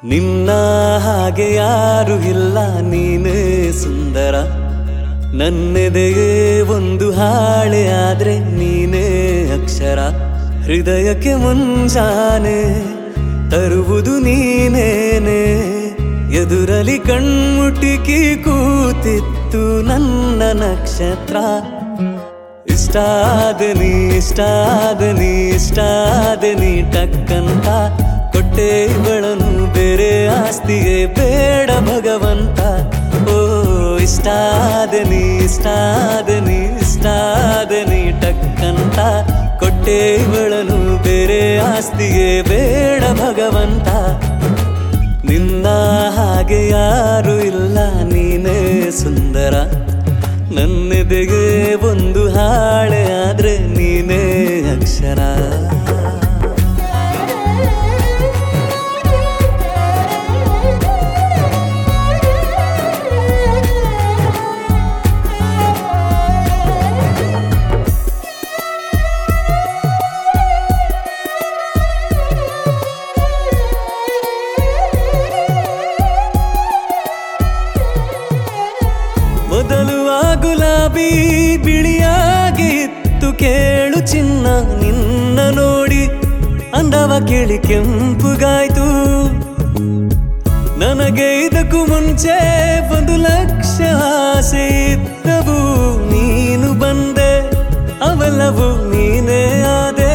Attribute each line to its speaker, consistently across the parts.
Speaker 1: ನಿನ್ನ ಹಾಗೆ ಯಾರು ಇಲ್ಲ ನೀನೇ ಸುಂದರ ನನ್ನೆದೆಗೆ ಒಂದು ಹಾಳೆ ಆದ್ರೆ ನೀನೇ ಅಕ್ಷರ ಹೃದಯಕ್ಕೆ ಮುಂಜಾನೆ ತರುವುದು ನೀನೇನೆ ಎದುರಲಿ ಕಣ್ಮುಟಿಕಿ ಕೂತಿತ್ತು ನನ್ನ ನಕ್ಷತ್ರ ಇಷ್ಟಾದನಿ ಇಷ್ಟಾದನಿ ಇಷ್ಟಾದನಿ ಟಕ್ಕಂತ ಕೊಟ್ಟೆ ಇವಳನು ಬೇರೆ ಆಸ್ತಿಗೆ ಬೇಡ ಭಗವಂತ ಓ ಇಷ್ಟಾದನಿ ಇಷ್ಟಾದನಿ ಇಷ್ಟಾದನಿ ಟಕ್ಕಂತ ಕೊಟ್ಟೆ ಇವಳನು ಬೇರೆ ಆಸ್ತಿಗೆ ಬೇಡ ಭಗವಂತ ನಿನ್ನ ಹಾಗೆ ಯಾರು ಇಲ್ಲ ನೀನೇ ಸುಂದರ ನನ್ನೆದೆಗೆ ಒಂದು ಹಾಳೆ ಆದ್ರೆ ನೀನೇ ಅಕ್ಷರ ಮೊದಲು ಆ ಗುಲಾಬಿ ಬಿಳಿಯಾಗಿತ್ತು ಕೇಳು ಚಿನ್ನ ನಿನ್ನ ನೋಡಿ ಅಂದವ ಕೇಳಿ ಕೆಂಪುಗಾಯ್ತು ನನಗೆ ಇದಕ್ಕೂ ಮುಂಚೆ ಒಂದು ಲಕ್ಷ ಆಸೆ ಇದ್ದವು ನೀನು ಬಂದೆ ಅವೆಲ್ಲವೂ ನೀನೇ ಆದೆ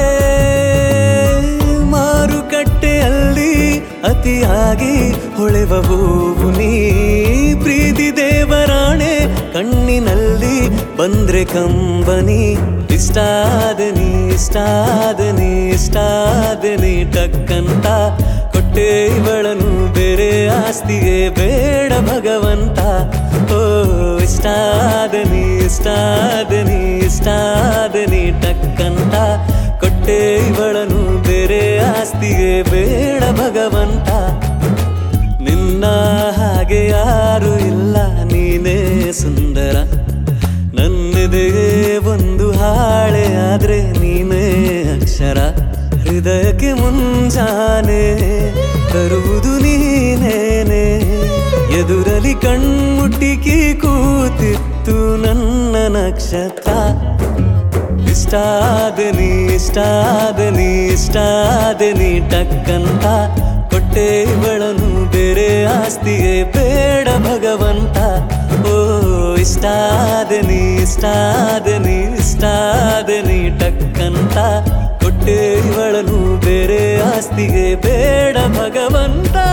Speaker 1: ಮಾರುಕಟ್ಟೆಯಲ್ಲಿ ಅತಿಯಾಗಿ ಹೊಳೆವವು ನೀ ಪ್ರೀತಿ ದೇವರಾಣೆ ಕಣ್ಣಿನಲ್ಲಿ ಬಂದ್ರೆ ಕಂಬನಿ ಇಷ್ಟಾದನಿ ಇಷ್ಟಾದನಿ ಇಷ್ಟಾದನಿ ಟಕ್ಕಂತ ಕೊಟ್ಟೆ ಇವಳನು ಬೇರೆ ಆಸ್ತಿಗೆ ಬೇಡ ಭಗವಂತ ಓ ಇಷ್ಟಾದನಿ ಇಷ್ಟಾದನಿ ಇಷ್ಟಾದನಿ ಟಕ್ಕಂತ ಕೊಟ್ಟೆ ಇವಳನು ಬೇರೆ ಆಸ್ತಿಗೆ ಬೇಡ ಭಗವಂತ ನಿನ್ನ ಹಾಗೆ ಯಾರು ಇಲ್ಲ ನೀನೇ ಸುಂದರ ನನ್ನೆದೆಗೆ ಒಂದು ಹಾಳೆ ಆದ್ರೆ ನೀನೇ ಅಕ್ಷರ ಹೃದಯಕ್ಕೆ ಮುಂಜಾನೆ ತರುವುದು ನೀನೇನೆ ಎದುರಲಿ ಕಣ್ಮುಟ್ಟಿಕಿ ಕೂತಿತ್ತು ನನ್ನ ನಕ್ಷತ್ರ ಇಷ್ಟಾದನಿ ಇಷ್ಟಾದನಿ ಇಷ್ಟಾದನಿ ಟಕ್ಕಂತ ಕೊಟ್ಟೆ ಇವಳನು ಬೇರೆ ಆಸ್ತಿಗೆ ಬೇಡ ಭಗವಂತ ಓ ಇಷ್ಟಾದನಿ ಇಷ್ಟಾದನಿ ಇಷ್ಟಾದನಿ ಟಕ್ಕಂತ ಕೊಟ್ಟೆ ಇವಳನು ಬೇರೆ ಆಸ್ತಿಗೆ ಬೇಡ ಭಗವಂತ